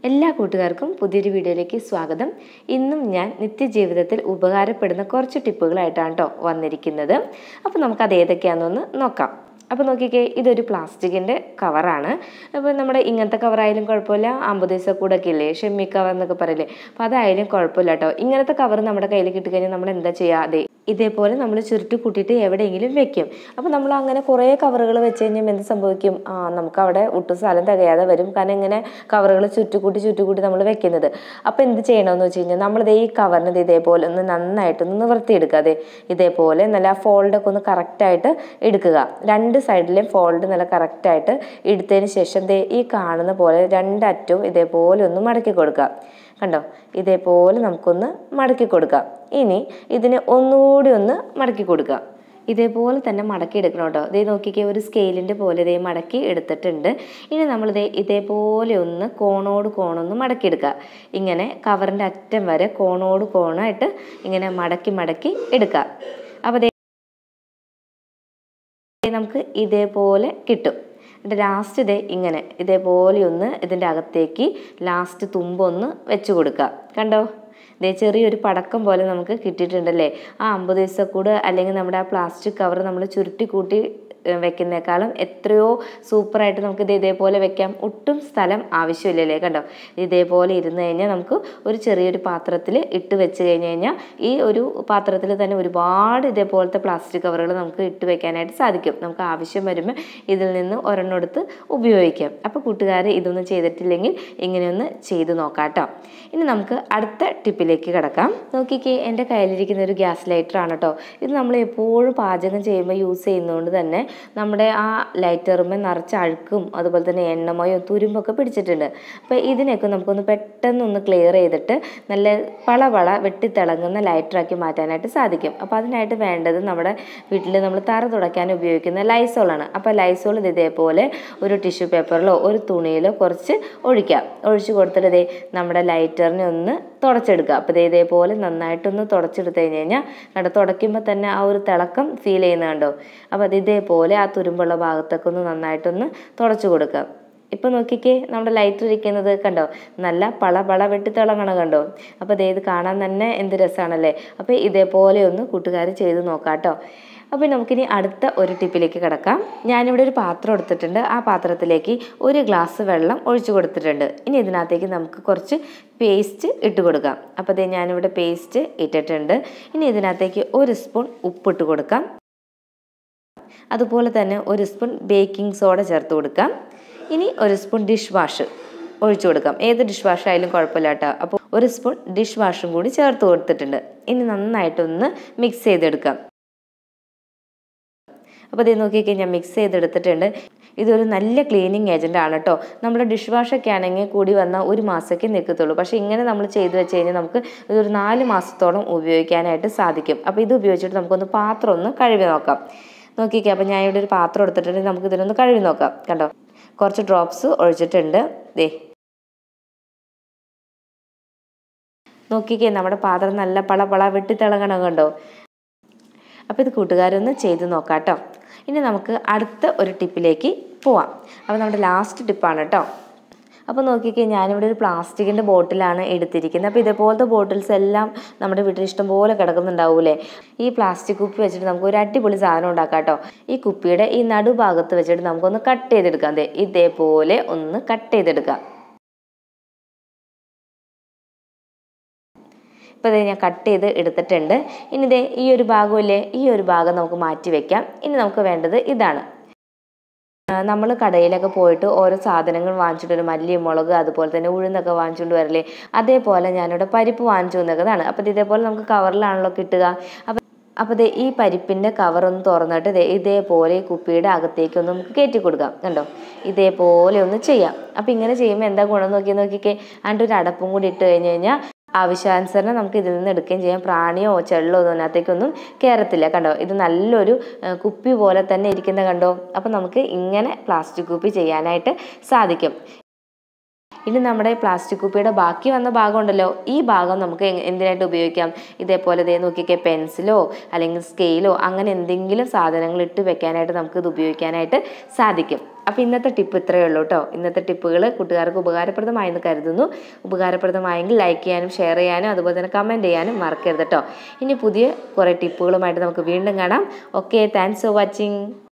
എല്ലാ കൂട്ടുകാർക്കും പുതിയൊരു വീഡിയോയിലേക്ക് സ്വാഗതം ഇന്നും ഞാൻ നിത്യജീവിതത്തിൽ ഉപകാരപ്പെടുന്ന കുറച്ച് ടിപ്പുകളായിട്ടാണ് കേട്ടോ വന്നിരിക്കുന്നത് അപ്പോൾ നമുക്കത് ഏതൊക്കെയാണെന്നൊന്ന് നോക്കാം അപ്പോൾ നോക്കിക്കേ ഇതൊരു പ്ലാസ്റ്റിക്കിൻ്റെ കവറാണ് അപ്പോൾ നമ്മുടെ ഇങ്ങനത്തെ കവറായാലും കുഴപ്പമില്ല അമ്പത് ദിവസം കൂടെ ഒക്കെ ഇല്ലേ ഷെമ്മി കവർ എന്നൊക്കെ പറയില്ലേ അപ്പോൾ അതായാലും കുഴപ്പമില്ല കേട്ടോ ഇങ്ങനത്തെ കവർ നമ്മുടെ കയ്യിൽ കിട്ടിക്കഴിഞ്ഞാൽ നമ്മൾ എന്താ ചെയ്യുക അതെ ഇതേപോലെ നമ്മൾ ചുരുട്ടി കൂട്ടിയിട്ട് എവിടെയെങ്കിലും വെക്കും അപ്പോൾ നമ്മൾ അങ്ങനെ കുറേ കവറുകൾ വെച്ച് കഴിഞ്ഞാൽ എന്ത് സംഭവിക്കും ആ നമുക്ക് അവിടെ ഒട്ടും സ്ഥലം തികയാതെ വരും കാരണം ഇങ്ങനെ കവറുകൾ ചുറ്റുകൂട്ടി ചുറ്റുകൂട്ടി നമ്മൾ വെക്കുന്നത് അപ്പോൾ എന്ത് ചെയ്യണമെന്ന് വെച്ച് കഴിഞ്ഞാൽ നമ്മളിത് ഈ കവറിന് ഇത് ഇതേപോലെ ഒന്ന് നന്നായിട്ടൊന്ന് നിവർത്തിയെടുക്കുക അതെ ഇതേപോലെ നല്ല ആ ഫോൾഡൊക്കെ ഒന്ന് കറക്റ്റായിട്ട് എടുക്കുക രണ്ട് സൈഡിലെയും ഫോൾഡ് നല്ല കറക്റ്റായിട്ട് എടുത്തതിന് ശേഷം ദേ ഈ കാണുന്ന പോലെ രണ്ടറ്റവും ഇതേപോലെ ഒന്ന് മടക്കി കൊടുക്കുക കണ്ടോ ഇതേപോലെ നമുക്കൊന്ന് മടക്കി കൊടുക്കാം ഇനി ഇതിനെ ഒന്നുകൂടി ഒന്ന് മടക്കി കൊടുക്കാം ഇതേപോലെ തന്നെ മടക്കി എടുക്കണം കേട്ടോ ഇതേ നോക്കിക്കേ ഒരു സ്കെയിലിൻ്റെ പോലെ ഇതേ മടക്കി എടുത്തിട്ടുണ്ട് ഇനി നമ്മളിതേ ഇതേപോലെ ഒന്ന് കോണോട് കോണൊന്ന് മടക്കി എടുക്കുക ഇങ്ങനെ കവറിൻ്റെ അറ്റം വരെ കോണോട് കോണായിട്ട് ഇങ്ങനെ മടക്കി മടക്കി എടുക്കുക അപ്പോൾ ദേ നമുക്ക് ഇതേപോലെ കിട്ടും എന്നിട്ട് ലാസ്റ്റ് ഇതേ ഇങ്ങനെ ഇതേപോലെ ഒന്ന് ഇതിൻ്റെ അകത്തേക്ക് ലാസ്റ്റ് തുമ്പൊന്ന് വെച്ച് കൊടുക്കുക കണ്ടോ ഇതേ ചെറിയൊരു പടക്കം പോലെ നമുക്ക് കിട്ടിയിട്ടുണ്ടല്ലേ ആ അമ്പത് ദിവസക്കൂട് അല്ലെങ്കിൽ നമ്മുടെ ആ പ്ലാസ്റ്റിക് കവർ നമ്മൾ ചുരുട്ടി കൂട്ടി വെക്കുന്നേക്കാളും എത്രയോ സൂപ്പറായിട്ട് നമുക്ക് ഇത് ഇതേപോലെ വെക്കാം ഒട്ടും സ്ഥലം ആവശ്യമില്ലല്ലേ കണ്ടോ ഇതേപോലെ ഇരുന്ന് കഴിഞ്ഞാൽ നമുക്ക് ഒരു ചെറിയൊരു പാത്രത്തിൽ ഇട്ട് വെച്ച് കഴിഞ്ഞ് കഴിഞ്ഞാൽ ഈ ഒരു പാത്രത്തിൽ തന്നെ ഒരുപാട് ഇതേപോലത്തെ പ്ലാസ്റ്റിക് കവറുകൾ നമുക്ക് ഇട്ട് വെക്കാനായിട്ട് സാധിക്കും നമുക്ക് ആവശ്യം വരുമ്പോൾ ഇതിൽ നിന്ന് ഒരെണ്ണം എടുത്ത് ഉപയോഗിക്കാം അപ്പോൾ കൂട്ടുകാർ ഇതൊന്നും ചെയ്തിട്ടില്ലെങ്കിൽ ഇങ്ങനെയൊന്ന് ചെയ്ത് നോക്കാം കേട്ടോ ഇനി നമുക്ക് അടുത്ത ടിപ്പിലേക്ക് കിടക്കാം നോക്കിക്കേ എൻ്റെ കയ്യിലിരിക്കുന്ന ഒരു ഗ്യാസ് ലൈറ്റർ ആണ് കേട്ടോ ഇത് നമ്മൾ എപ്പോഴും പാചകം ചെയ്യുമ്പോൾ യൂസ് ചെയ്യുന്നതുകൊണ്ട് തന്നെ നമ്മുടെ ആ ലൈറ്ററുമ്മേ നിറച്ച അഴുക്കും അതുപോലെ തന്നെ എണ്ണമയോ തുരുമ്പൊക്കെ പിടിച്ചിട്ടുണ്ട് അപ്പോൾ ഇതിനൊക്കെ നമുക്കൊന്ന് പെട്ടെന്നൊന്ന് ക്ലിയർ ചെയ്തിട്ട് നല്ല പളപള വെട്ടിത്തിളങ്ങുന്ന ലൈറ്ററാക്കി മാറ്റാനായിട്ട് സാധിക്കും അപ്പോൾ അതിനായിട്ട് വേണ്ടത് നമ്മുടെ വീട്ടിൽ നമ്മൾ തറ തുടയ്ക്കാൻ ഉപയോഗിക്കുന്ന ലൈസോളാണ് അപ്പോൾ ലൈസോൾ ഇത് ഇതേപോലെ ഒരു ടിഷ്യൂ പേപ്പറിലോ ഒരു തുണിയിലോ കുറച്ച് ഒഴിക്കാം ഒഴിച്ച് കൊടുത്തിട്ട് ഇതേ നമ്മുടെ ലൈറ്ററിനെ ഒന്ന് തുടച്ചെടുക്കുക അപ്പോൾ ഇതേ ഇതേപോലെ നന്നായിട്ടൊന്ന് തുടച്ചെടുത്ത് കഴിഞ്ഞ് കഴിഞ്ഞാൽ കണ്ടോ തുടയ്ക്കുമ്പോൾ തന്നെ ആ ഒരു തിളക്കം ഫീൽ ചെയ്യുന്ന കണ്ടോ അപ്പോൾ അത് ഇതേപോലെ ആ തുരുമ്പുള്ള ഭാഗത്തൊക്കെ ഒന്ന് നന്നായിട്ടൊന്ന് തുടച്ചു കൊടുക്കുക ഇപ്പം നോക്കിക്കേ നമ്മുടെ ലൈറ്റർ ഇരിക്കുന്നത് കണ്ടോ നല്ല പള പള വെട്ടി തിളങ്ങണം കണ്ടോ അപ്പോൾ ഇതേ ഇത് കാണാൻ തന്നെ എന്ത് രസമാണല്ലേ അപ്പോൾ ഇതേപോലെ ഒന്ന് കൂട്ടുകാർ ചെയ്ത് നോക്കാം കേട്ടോ അപ്പോൾ നമുക്കിനി അടുത്ത ഒരു ടിപ്പിലേക്ക് കിടക്കാം ഞാനിവിടെ ഒരു പാത്രം എടുത്തിട്ടുണ്ട് ആ പാത്രത്തിലേക്ക് ഒരു ഗ്ലാസ് വെള്ളം ഒഴിച്ചു കൊടുത്തിട്ടുണ്ട് ഇനി ഇതിനകത്തേക്ക് നമുക്ക് കുറച്ച് പേസ്റ്റ് ഇട്ട് കൊടുക്കാം അപ്പോൾ അതേ ഞാനിവിടെ പേസ്റ്റ് ഇട്ടിട്ടുണ്ട് ഇനി ഇതിനകത്തേക്ക് ഒരു സ്പൂൺ ഉപ്പിട്ട് കൊടുക്കാം അതുപോലെ തന്നെ ഒരു സ്പൂൺ ബേക്കിംഗ് സോഡ ചേർത്ത് കൊടുക്കാം ഇനി ഒരു സ്പൂൺ ഡിഷ് വാഷ് ഒഴിച്ചു കൊടുക്കാം ഏത് ഡിഷ് വാഷ് ആയാലും കുഴപ്പമില്ല കേട്ടോ അപ്പോൾ ഒരു സ്പൂൺ ഡിഷ് വാഷും കൂടി ചേർത്ത് കൊടുത്തിട്ടുണ്ട് ഇനി നന്നായിട്ടൊന്ന് മിക്സ് ചെയ്തെടുക്കാം അപ്പോൾ ഇത് നോക്കിയൊക്കെ ഞാൻ മിക്സ് ചെയ്തെടുത്തിട്ടുണ്ട് ഇതൊരു നല്ല ക്ലീനിങ് ഏജൻ്റ് ആണ് കേട്ടോ നമ്മുടെ ഡിഷ് വാഷൊക്കെ ആണെങ്കിൽ കൂടി വന്നാൽ ഒരു മാസമൊക്കെ നിൽക്കത്തുള്ളൂ പക്ഷേ ഇങ്ങനെ നമ്മൾ ചെയ്ത് വെച്ച് കഴിഞ്ഞാൽ നമുക്ക് ഇതൊരു നാല് മാസത്തോളം ഉപയോഗിക്കാനായിട്ട് സാധിക്കും അപ്പോൾ ഇത് ഉപയോഗിച്ചിട്ട് നമുക്കൊന്ന് പാത്രം ഒന്ന് കഴുകി നോക്കാം നോക്കിക്കേ അപ്പോൾ ഞാൻ ഇവിടെ ഒരു പാത്രം എടുത്തിട്ടുണ്ടെങ്കിൽ നമുക്ക് ഇതിനൊന്ന് കഴുകി നോക്കാം കണ്ടോ കുറച്ച് ഡ്രോപ്സ് ഒഴിച്ചിട്ടുണ്ട് ദേ നോക്കിക്കേ നമ്മുടെ പാത്രം നല്ല പള പള വെട്ടിത്തിളങ്ങണം കണ്ടോ അപ്പോൾ ഇത് കൂട്ടുകാരൊന്ന് ചെയ്ത് നോക്കാം കേട്ടോ ഇനി നമുക്ക് അടുത്ത ഒരു ടിപ്പിലേക്ക് പോവാം അപ്പോൾ നമ്മുടെ ലാസ്റ്റ് ടിപ്പാണ് കേട്ടോ അപ്പോൾ നോക്കിക്കേ ഞാനിവിടെ ഒരു പ്ലാസ്റ്റിക്കിൻ്റെ ബോട്ടിലാണ് എടുത്തിരിക്കുന്നത് അപ്പോൾ ഇതേപോലത്തെ ബോട്ടിൽസ് എല്ലാം നമ്മുടെ വീട്ടിൽ ഇഷ്ടംപോലെ കിടക്കുന്നുണ്ടാവൂലേ ഈ പ്ലാസ്റ്റിക് കുപ്പി വെച്ചിട്ട് നമുക്ക് ഒരു അടിപൊളി സാധനം ഉണ്ടാക്കാം കേട്ടോ ഈ കുപ്പിയുടെ ഈ നടുഭാഗത്ത് വെച്ചിട്ട് നമുക്കൊന്ന് കട്ട് ചെയ്തെടുക്കാം അതെ ഇതേപോലെ ഒന്ന് കട്ട് ചെയ്തെടുക്കാം ഇപ്പോൾ ഇത് ഞാൻ കട്ട് ചെയ്ത് എടുത്തിട്ടുണ്ട് ഇനി ഇതേ ഈ ഒരു ഭാഗമില്ലേ ഈ ഒരു ഭാഗം നമുക്ക് മാറ്റി വെക്കാം ഇനി നമുക്ക് വേണ്ടത് ഇതാണ് നമ്മൾ കടയിലൊക്കെ പോയിട്ട് ഓരോ സാധനങ്ങൾ വാങ്ങിച്ചിട്ട് ഒരു മല്ലി മുളക് അതുപോലെ തന്നെ ഉഴുന്നൊക്കെ വാങ്ങിച്ചുകൊണ്ട് വരല്ലേ അതേപോലെ ഞാനിവിടെ പരിപ്പ് വാങ്ങിച്ചു വന്നതാണ് അപ്പോൾ ഇതേപോലെ നമുക്ക് കവറിലാണല്ലോ കിട്ടുക അപ്പം അപ്പോൾ ദേ ഈ പരിപ്പിൻ്റെ കവർ ഒന്ന് തുറന്നിട്ട് ദേ ഇതേപോലെ ഈ കുപ്പിയുടെ അകത്തേക്ക് ഒന്ന് നമുക്ക് കയറ്റി കൊടുക്കാം കണ്ടോ ഇതേപോലെ ഒന്ന് ചെയ്യാം അപ്പോൾ ഇങ്ങനെ ചെയ്യുമ്പോൾ എന്താ ഗുണം നോക്കി നോക്കിക്കേ അതിൻ്റെ ഒരു അടപ്പും കൂടി ഇട്ട് കഴിഞ്ഞ് കഴിഞ്ഞാൽ ആവശ്യാനുസരണം നമുക്ക് ഇതിൽ നിന്ന് എടുക്കുകയും ചെയ്യാം പ്രാണിയോ ചെള്ളോ ഒന്നും അതിനകത്തേക്കൊന്നും കയറത്തില്ല കണ്ടോ ഇത് നല്ലൊരു കുപ്പി പോലെ തന്നെ ഇരിക്കുന്ന കണ്ടോ അപ്പം നമുക്ക് ഇങ്ങനെ പ്ലാസ്റ്റിക് കുപ്പി ചെയ്യാനായിട്ട് സാധിക്കും ഇനി നമ്മുടെ പ്ലാസ്റ്റിക് കുപ്പിയുടെ ബാക്കി വന്ന ഭാഗം ഉണ്ടല്ലോ ഈ ഭാഗം നമുക്ക് എ- എന്തിനായിട്ട് ഉപയോഗിക്കാം ഇതേപോലെ ദേ നോക്കിക്കേ പെൻസിലോ അല്ലെങ്കിൽ സ്കെയിലോ അങ്ങനെ എന്തെങ്കിലും സാധനങ്ങൾ ഇട്ട് വെക്കാനായിട്ട് നമുക്ക് ഇത് ഉപയോഗിക്കാനായിട്ട് സാധിക്കും അപ്പോൾ ഇന്നത്തെ ടിപ്പ് ഇത്രയേ ഉള്ളൂ കേട്ടോ ഇന്നത്തെ ടിപ്പുകൾ കൂട്ടുകാർക്ക് ഉപകാരപ്രദമായെന്ന് കരുതുന്നു ഉപകാരപ്രദമായെങ്കിൽ ലൈക്ക് ചെയ്യാനും ഷെയർ ചെയ്യാനും അതുപോലെ തന്നെ കമൻറ്റ് ചെയ്യാനും മറക്കരുത് കേട്ടോ ഇനി പുതിയ കുറേ ടിപ്പുകളുമായിട്ട് നമുക്ക് വീണ്ടും കാണാം ഓക്കെ താങ്ക്സ് ഫോർ വാച്ചിങ്